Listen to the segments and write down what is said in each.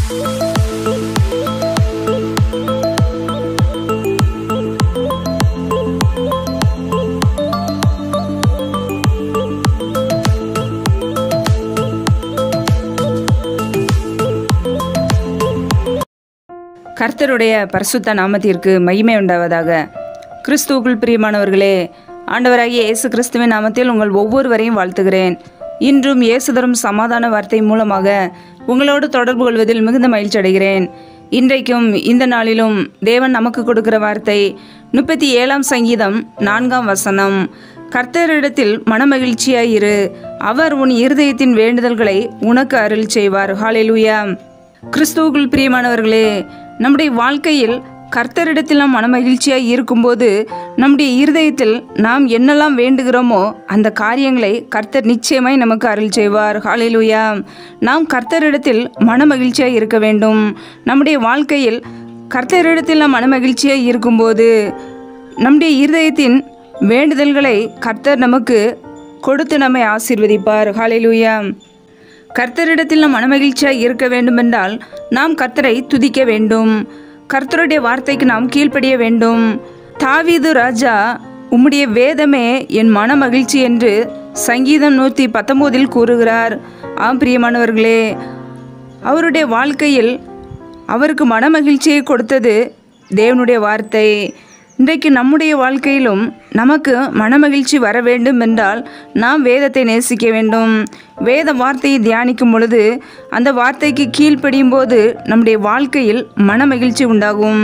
கர்த்தருடைய பரிசுத்த நாமத்திற்கு மகிமை உண்டாவதாக கிறிஸ்துவுக்குள் பிரியமானவர்களே ஆண்டவராகிய இயேசு கிறிஸ்துவின் நாமத்தில் உங்கள் ஒவ்வொருவரையும் வாழ்த்துகிறேன் இன்றும் இயேசு தரும் சமாதான வார்த்தை மூலமாக உங்களோடு தொடர்பு கொள்வதில் மிகுந்த மகிழ்ச்சி அடைகிறேன் இன்றைக்கும் இந்த நாளிலும் தேவன் நமக்கு கொடுக்கிற வார்த்தை முப்பத்தி ஏழாம் சங்கீதம் நான்காம் வசனம் கர்த்தரிடத்தில் மனமகிழ்ச்சியாயிரு அவர் உன் இருதயத்தின் வேண்டுதல்களை உனக்கு அருள் செய்வார் ஹalleluya கிறிஸ்துவுக்குள் பிரியமானவர்களே நம்முடைய வாழ்க்கையில் கர்த்தரிடத்தில் நாம் மனமகிழ்ச்சியாய் இருக்கும்போது நம்முடைய இருதயத்தில் நாம் என்னெல்லாம் வேண்டுகிறோமோ அந்த காரியங்களை கர்த்தர் நிச்சயமாய் நமக்கு அருள் செய்வார் ஹalleluya நாம் கர்த்தரிடத்தில் மனமகிழ்ச்சியாய் இருக்க வேண்டும் நம்முடைய வாழ்க்கையில் கர்த்தரிடத்தில் நாம் மனமகிழ்ச்சியாய் இருக்கும்போது நம்முடைய இருதயத்தின் வேண்டுதல்களை கர்த்தர் நமக்கு கொடுத்து நம்மை ஆசீர்வதிப்பார் ஹalleluya கர்த்தரிடத்தில் நாம் மனமகிழ்ச்சியாக இருக்க வேண்டுமென்றால் நாம் கர்த்தரை துதிக்க வேண்டும் கர்த்தருடைய வார்த்தைக்கு நாம் கீழ்ப்படிய வேண்டும் தாவீது ராஜா உம்முடைய வேதமே என் மன மகிழ்ச்சி என்று சங்கீதம் நூற்றி பத்தொம்போதில் கூறுகிறார் ஆம் பிரியமானவர்களே அவருடைய வாழ்க்கையில் அவருக்கு மனமகிழ்ச்சியை கொடுத்தது தேவனுடைய வார்த்தை இன்றைக்கு நம்முடைய வாழ்க்கையிலும் நமக்கு மனமகிழ்ச்சி வர வேண்டும் என்றால் நாம் வேதத்தை நேசிக்க வேண்டும் வேத வார்த்தையை தியானிக்கும் பொழுது அந்த வார்த்தைக்கு கீழ்ப்படியும் போது நம்முடைய வாழ்க்கையில் மனமகிழ்ச்சி உண்டாகும்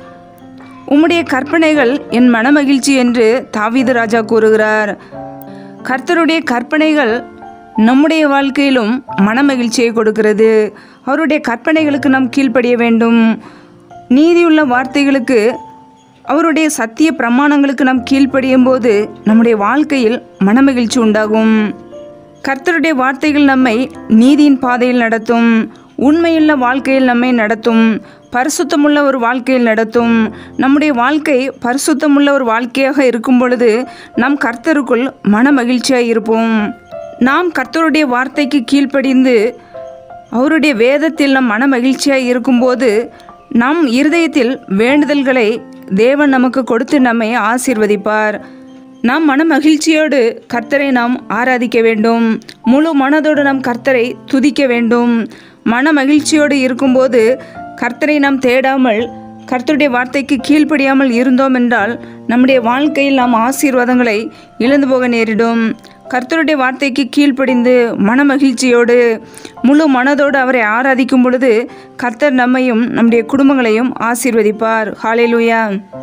உம்முடைய கற்பனைகள் என் மனமகிழ்ச்சி என்று தாவீது ராஜா கூறுகிறார் கர்த்தருடைய கற்பனைகள் நம்முடைய வாழ்க்கையிலும் மனமகிழ்ச்சியை கொடுக்கிறது அவருடைய கற்பனைகளுக்கு நாம் கீழ்ப்படிய வேண்டும் நீதியுள்ள வார்த்தைகளுக்கு அவருடைய சத்திய பிரமாணங்களுக்கு நாம் கீழ்ப்படியும் போது நம்முடைய வாழ்க்கையில் மனமகிழ்ச்சி உண்டாகும் கர்த்தருடைய வார்த்தைகள் நம்மை நீதியின் பாதையில் நடத்தும் உண்மையுள்ள வாழ்க்கையில் நம்மை நடத்தும் பரிசுத்தமுள்ள ஒரு வாழ்க்கையில் நடத்தும் நம்முடைய வாழ்க்கை பரிசுத்தமுள்ள ஒரு வாழ்க்கையாக இருக்கும் பொழுது நாம் கர்த்தருக்குள் மன மகிழ்ச்சியாக இருப்போம் நாம் கர்த்தருடைய வார்த்தைக்கு கீழ்ப்படிந்து அவருடைய வேதத்தில் நம் மன மகிழ்ச்சியாக இருக்கும்போது நம் இருதயத்தில் வேண்டுதல்களை தேவன் நமக்கு கொடுத்து நம்மை ஆசீர்வதிப்பார் நாம் மன மகிழ்ச்சியோடு கர்த்தரை நாம் ஆராதிக்க வேண்டும் முழு மனதோடு நாம் கர்த்தரை துதிக்க வேண்டும் மன மகிழ்ச்சியோடு இருக்கும்போது கர்த்தரை நாம் தேடாமல் கர்த்தருடைய வார்த்தைக்கு கீழ்ப்படியாமல் இருந்தோம் என்றால் நம்முடைய வாழ்க்கையில் நாம் ஆசீர்வாதங்களை இழந்து போக நேரிடும் கர்த்தருடைய வார்த்தைக்கு கீழ்ப்படிந்து மன மகிழ்ச்சியோடு முழு மனதோடு அவரை ஆராதிக்கும் பொழுது கர்த்தர் நம்மையும் நம்முடைய குடும்பங்களையும் ஆசீர்வதிப்பார் ஹalleluya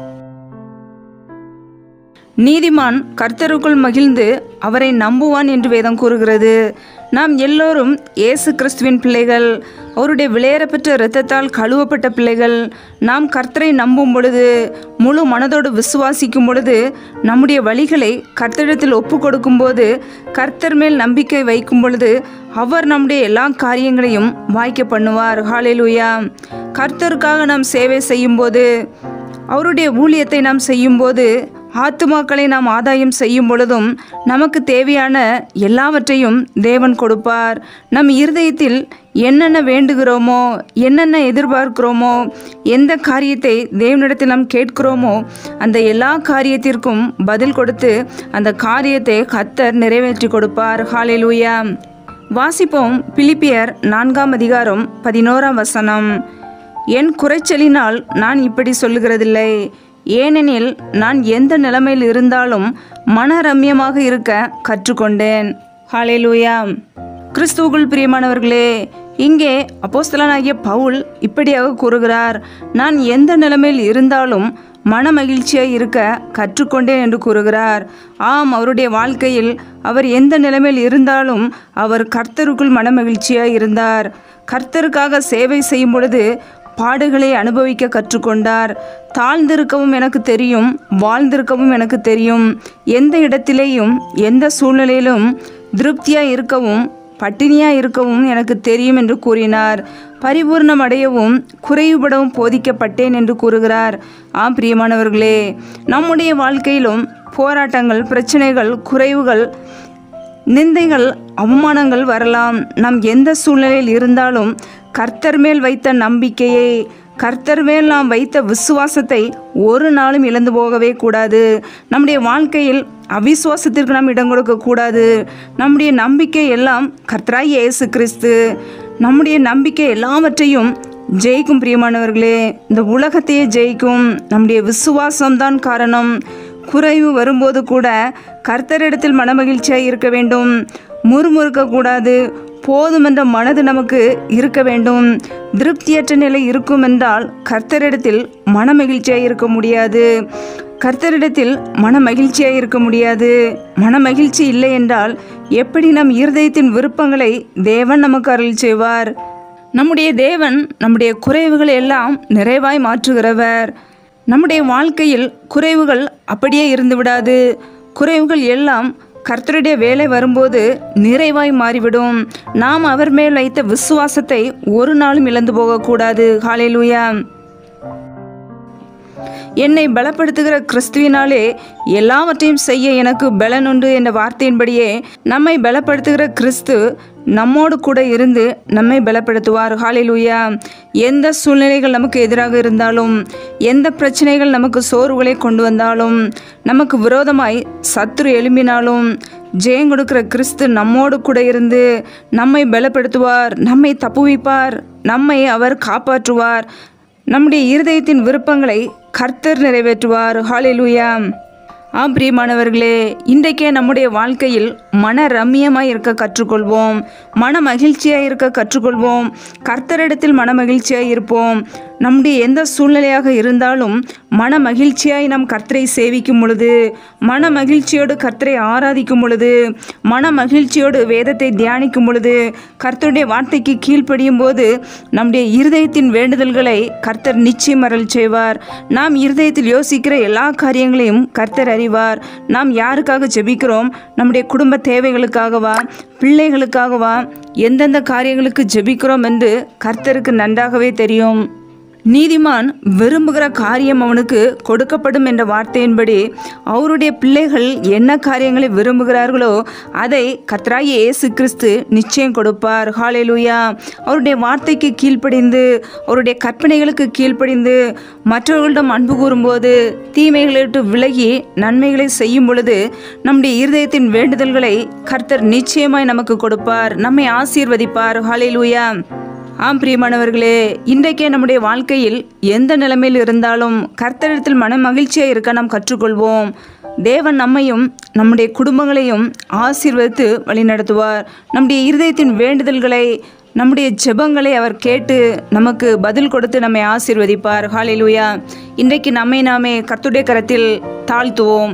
நீதிமான் கர்த்தருக்குள் மகிழ்ந்து அவரை நம்புவான் என்று வேதம் கூறுகிறது நாம் எல்லோரும் இயேசு கிறிஸ்துவின் பிள்ளைகள் அவருடைய விளையரப்பெற்ற இரத்தத்தால் கழுவப்பட்ட பிள்ளைகள் நாம் கர்த்தரை நம்பும் பொழுது முழு மனதோடு விசுவாசிக்கும் பொழுது நம்முடைய வழிகளை கர்த்தரிடத்தில் ஒப்பு கொடுக்கும்போது கர்த்தர் மேல் நம்பிக்கை வைக்கும் பொழுது அவர் நம்முடைய எல்லா காரியங்களையும் வாய்க்க பண்ணுவார் ஹalleluya கர்த்தருக்காக நாம் சேவை செய்யும்போது அவருடைய ஊழியத்தை நாம் செய்யும்போது ஆத்துமாக்களை நாம் ஆதாயம் செய்யும் பொழுதும் நமக்கு தேவையான எல்லாவற்றையும் தேவன் கொடுப்பார் நம் இருதயத்தில் என்னென்ன வேண்டுகிறோமோ என்னென்ன எதிர்பார்க்கிறோமோ எந்த காரியத்தை தேவனிடத்தில் நாம் கேட்கிறோமோ அந்த எல்லா காரியத்திற்கும் பதில் கொடுத்து அந்த காரியத்தை கத்தர் நிறைவேற்றி கொடுப்பார் ஹalleluya வாசிப்போம் பிலிப்பியர் நான்காம் அதிகாரம் பதினோராம் வசனம் என் குறைச்சலினால் நான் இப்படி சொல்லுகிறதில்லை ஏனெனில் நான் எந்த நிலைமையில் இருந்தாலும் மனரம்யமாக இருக்க கற்றுக்கொண்டேன் ஹalleluya கிறிஸ்துவுக்குள் பிரியமானவர்களே இங்கே அப்போஸ்தலனாகிய பவுல் இப்படியாக கூறுகிறார் நான் எந்த நிலைமையில் இருந்தாலும் மன மகிழ்ச்சியாய் இருக்க கற்றுக்கொண்டேன் என்று கூறுகிறார் ஆம் அவருடைய வாழ்க்கையில் அவர் எந்த நிலைமையில் இருந்தாலும் அவர் கர்த்தருக்குள் மன மகிழ்ச்சியாய் இருந்தார் கர்த்தருக்காக சேவை செய்யும் பொழுது பாடுகளை அனுபவிக்க கற்றுக்கொண்டார் தாழ்ந்திருக்கவும் எனக்கு தெரியும் வாழ்ந்திருக்கவும் எனக்கு தெரியும் எந்த இடத்திலேயும் எந்த சூழ்நிலையிலும் திருப்தியாக இருக்கவும் பட்டினியாக இருக்கவும் எனக்கு தெரியும் என்று கூறினார் பரிபூர்ணம் அடையவும் குறைவுபடவும் போதிக்கப்பட்டேன் என்று கூறுகிறார் ஆம் பிரியமானவர்களே நம்முடைய வாழ்க்கையிலும் போராட்டங்கள் பிரச்சனைகள் குறைவுகள் நிந்தைகள் அவமானங்கள் வரலாம் நாம் எந்த சூழ்நிலையில் இருந்தாலும் கர்த்தர் மேல் வைத்த நம்பிக்கையை கர்த்தர் மேல் நாம் வைத்த விசுவாசத்தை ஒரு நாளும் இழந்து போகவே கூடாது நம்முடைய வாழ்க்கையில் அவிசுவாசத்திற்கு நாம் இடம் கொடுக்க கூடாது நம்முடைய நம்பிக்கை எல்லாம் கர்த்தராய் இயேசு கிறிஸ்து நம்முடைய நம்பிக்கை எல்லாவற்றையும் ஜெயிக்கும் பிரியமானவர்களே இந்த உலகத்தையே ஜெயிக்கும் நம்முடைய விசுவாசம்தான் காரணம் குறைவு வரும்போது கூட கர்த்தரிடத்தில் மனமகிழ்ச்சியாக இருக்க வேண்டும் முறுமுறுக்க கூடாது போதும் என்ற மனது நமக்கு இருக்க வேண்டும் திருப்தியற்ற நிலை இருக்கும் என்றால் கர்த்தரிடத்தில் மனமகிழ்ச்சியாக இருக்க முடியாது கர்த்தரிடத்தில் மன மகிழ்ச்சியாக இருக்க முடியாது மன மகிழ்ச்சி இல்லை என்றால் எப்படி நம் இருதயத்தின் விருப்பங்களை தேவன் நமக்கு அருள் செய்வார் நம்முடைய தேவன் நம்முடைய குறைவுகளை எல்லாம் நிறைவாய் மாற்றுகிறவர் நம்முடைய வாழ்க்கையில் குறைவுகள் அப்படியே இருந்து விடாது குறைவுகள் எல்லாம் கர்த்தருடைய வேலை வரும்போது நிறைவாய் மாறிவிடும் நாம் அவர் மேல் வைத்த விசுவாசத்தை ஒரு நாளும் இழந்து போகக்கூடாது ஹalleluya என்னை பலப்படுத்துகிற கிறிஸ்துவினாலே எல்லாவற்றையும் செய்ய எனக்கு பலன் உண்டு என்ற வார்த்தையின்படியே நம்மை பலப்படுத்துகிற கிறிஸ்து நம்மோடு கூட இருந்து நம்மை பலப்படுத்துவார் ஹalleluya எந்த சூழ்நிலைகள் நமக்கு எதிராக இருந்தாலும் எந்த பிரச்சனைகள் நமக்கு சோர்வுகளை கொண்டு வந்தாலும் நமக்கு விரோதமாய் சத்துரு எழும்பினாலும் ஜெயம் கொடுக்கிற கிறிஸ்து நம்மோடு கூட இருந்து நம்மை பலப்படுத்துவார் நம்மை தப்புவிப்பார் நம்மை அவர் காப்பாற்றுவார் நம்முடைய இருதயத்தின் விருப்பங்களை கர்த்தர் நிறைவேற்றுவார் ஹalleluya ஆம் பிரியமானவர்களே இன்றைக்கே நம்முடைய வாழ்க்கையில் மன ரம்மியமாய் இருக்க கற்றுக்கொள்வோம் மன மகிழ்ச்சியாக இருக்க கற்றுக்கொள்வோம் கர்த்தரிடத்தில் மன மகிழ்ச்சியாக இருப்போம் நம்முடைய எந்த சூழ்நிலையாக இருந்தாலும் மன மகிழ்ச்சியாய் நாம் கர்த்தரை சேவிக்கும் பொழுது மன மகிழ்ச்சியோடு கர்த்தரை ஆராதிக்கும் பொழுது மன மகிழ்ச்சியோடு வேதத்தை தியானிக்கும் பொழுது கர்த்தருடைய வார்த்தைக்கு கீழ்ப்படியும் போது நம்முடைய இருதயத்தின் வேண்டுதல்களை கர்த்தர் நிச்சயம் அருள் செய்வார் நாம் இருதயத்தில் யோசிக்கிற எல்லா காரியங்களையும் கர்த்தர் அறிவார் நாம் யாருக்காக ஜெபிக்கிறோம் நம்முடைய குடும்ப தேவைகளுக்காகவா பிள்ளைகளுக்காகவா எந்தெந்த காரியங்களுக்கு ஜெபிக்கிறோம் என்று கர்த்தருக்கு நன்றாகவே தெரியும் நீதிமான் விரும்புகிற காரியம் அவனுக்கு கொடுக்கப்படும் என்ற வார்த்தையின்படி அவருடைய பிள்ளைகள் என்ன காரியங்களை விரும்புகிறார்களோ அதை கர்த்தராகி இயேசு கிறிஸ்து நிச்சயம் கொடுப்பார் ஹalleluya அவருடைய வார்த்தைக்கு கீழ்ப்படிந்து அவருடைய கற்பனைகளுக்கு கீழ்ப்படிந்து மற்றவர்களிடம் அன்பு கூறும்போது தீமைகளை விட்டு விலகி நன்மைகளை செய்யும் பொழுது நம்முடைய இருதயத்தின் வேண்டுதல்களை கர்த்தர் நிச்சயமாய் நமக்கு கொடுப்பார் நம்மை ஆசீர்வதிப்பார் ஹalleluya ஆம் பிரியமானவர்களே இன்றைக்கே நம்முடைய வாழ்க்கையில் எந்த நிலைமையில் இருந்தாலும் கர்த்தரிடத்தில் மன மகிழ்ச்சியாக இருக்க நாம் கற்றுக்கொள்வோம் தேவன் நம்மையும் நம்முடைய குடும்பங்களையும் ஆசீர்வதித்து வழிநடத்துவார் நம்முடைய இருதயத்தின் வேண்டுதல்களை நம்முடைய ஜெபங்களை அவர் கேட்டு நமக்கு பதில் கொடுத்து நம்மை ஆசீர்வதிப்பார் ஹalleluya இன்றைக்கு நம்மை நாமே கர்த்தருடைய கரத்தில் தாழ்த்துவோம்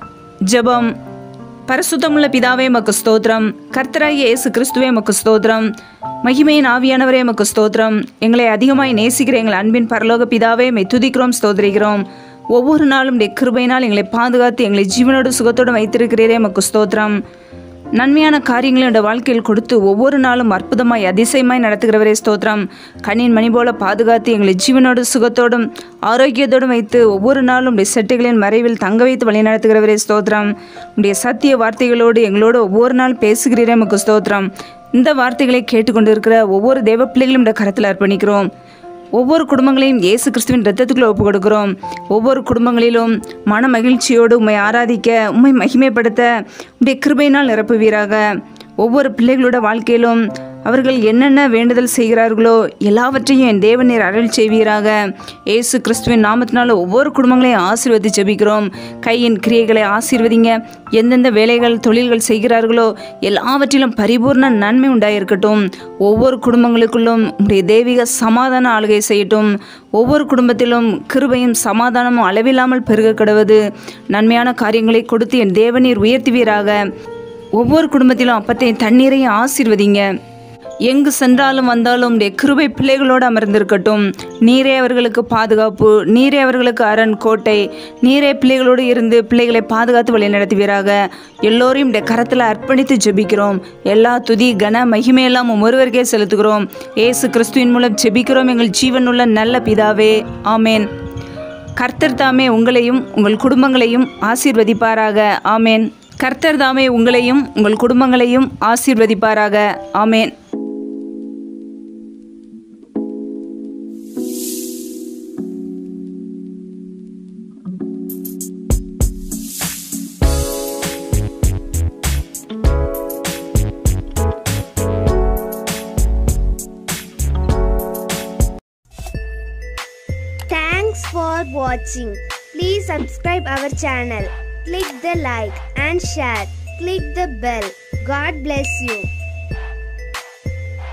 ஜெபம் பரிசுத்தமுள்ள பிதாவே மக்கு ஸ்தோத்திரம் கர்த்தராகிய இயேசு கிறிஸ்துவே மக்கு ஸ்தோத்திரம் மகிமையின் ஆவியானவரே மக்கு ஸ்தோத்திரம் எங்களை அதிகமாய் நேசிக்கிற எங்கள் அன்பின் பரலோக பிதாவே மெய் துதிக்கிறோம் ஸ்தோத்திரிக்கிறோம் ஒவ்வொரு நாளும் உடைய கிருபையினால் எங்களை பாதுகாத்து எங்களை ஜீவனோடு சுகத்தோடு வைத்திருக்கிறீரே மக்கு ஸ்தோத்திரம் நன்மையான காரியங்களை என்னோட வாழ்க்கையில் கொடுத்து ஒவ்வொரு நாளும் அற்புதமாய் அதிசயமாய் நடத்துகிறவரே ஸ்தோத்திரம் கண்ணின் மணி போல பாதுகாத்து எங்களை ஜீவனோடு சுகத்தோடும் ஆரோக்கியத்தோடும் வைத்து ஒவ்வொரு நாளும் உடைய செட்டைகளின் மறைவில் தங்க வைத்து வழி நடத்துகிறவரே ஸ்தோத்திரம் உடைய சத்திய வார்த்தைகளோடு எங்களோடு ஒவ்வொரு நாள் பேசுகிறீரே நமக்கு ஸ்தோத்திரம் இந்த வார்த்தைகளை கேட்டுக்கொண்டிருக்கிற ஒவ்வொரு தேவ பிள்ளைகளும் இந்த கரத்தில் அர்ப்பணிக்கிறோம் ஒவ்வொரு குடும்பங்களையும் இயேசு கிறிஸ்துவின் ரத்தத்துக்குள்ள ஒப்பு கொடுக்கிறோம் ஒவ்வொரு குடும்பங்களிலும் மன மகிழ்ச்சியோடு உம்மை ஆராதிக்க உம்மை மகிமைப்படுத்த உடைய கிருபையினால் நிரப்புவீராக ஒவ்வொரு பிள்ளைகளோட வாழ்க்கையிலும் அவர்கள் என்னென்ன வேண்டுதல் செய்கிறார்களோ எல்லாவற்றையும் என் தேவநீர் அருள் செய்வீராக இயேசு கிறிஸ்துவின் நாமத்தினால ஒவ்வொரு குடும்பங்களையும் ஆசீர்வதி ஜெபிக்கிறோம் கையின் கிரியைகளை ஆசீர்வதிங்க எந்தெந்த வேலைகள் தொழில்கள் செய்கிறார்களோ எல்லாவற்றிலும் பரிபூர்ண நன்மை உண்டாயிருக்கட்டும் ஒவ்வொரு குடும்பங்களுக்குள்ளும் உடைய தெய்வீக சமாதான ஆளுகை செய்யட்டும் ஒவ்வொரு குடும்பத்திலும் கிருபையும் சமாதானமும் அளவில்லாமல் பெருக கிடவது நன்மையான காரியங்களை கொடுத்து என் தேவநீர் உயர்த்துவீராக ஒவ்வொரு குடும்பத்திலும் அப்பத்தையும் தண்ணீரையும் ஆசீர்வதிங்க எங்கு சென்றாலும் வந்தாலும் உடைய கிருபை பிள்ளைகளோடு அமர்ந்திருக்கட்டும் நீரே அவர்களுக்கு பாதுகாப்பு நீரே அவர்களுக்கு அரண் கோட்டை நீரே பிள்ளைகளோடு இருந்து பிள்ளைகளை பாதுகாத்து வழி நடத்துவீராக எல்லோரையும் உடைய கரத்தில் அர்ப்பணித்து ஜெபிக்கிறோம் எல்லா துதி கன மகிமையெல்லாம் உம் ஒருவருக்கே செலுத்துகிறோம் ஏசு கிறிஸ்துவின் மூலம் ஜெபிக்கிறோம் எங்கள் ஜீவனுள்ள நல்ல பிதாவே ஆமேன் கர்த்தர் தாமே உங்களையும் உங்கள் குடும்பங்களையும் ஆசீர்வதிப்பாராக ஆமேன் கர்த்தர் தாமே உங்களையும் உங்கள் குடும்பங்களையும் ஆசீர்வதிப்பாராக ஆமேன் for watching. Please subscribe our channel. Click the like and share. Click the bell. God bless you.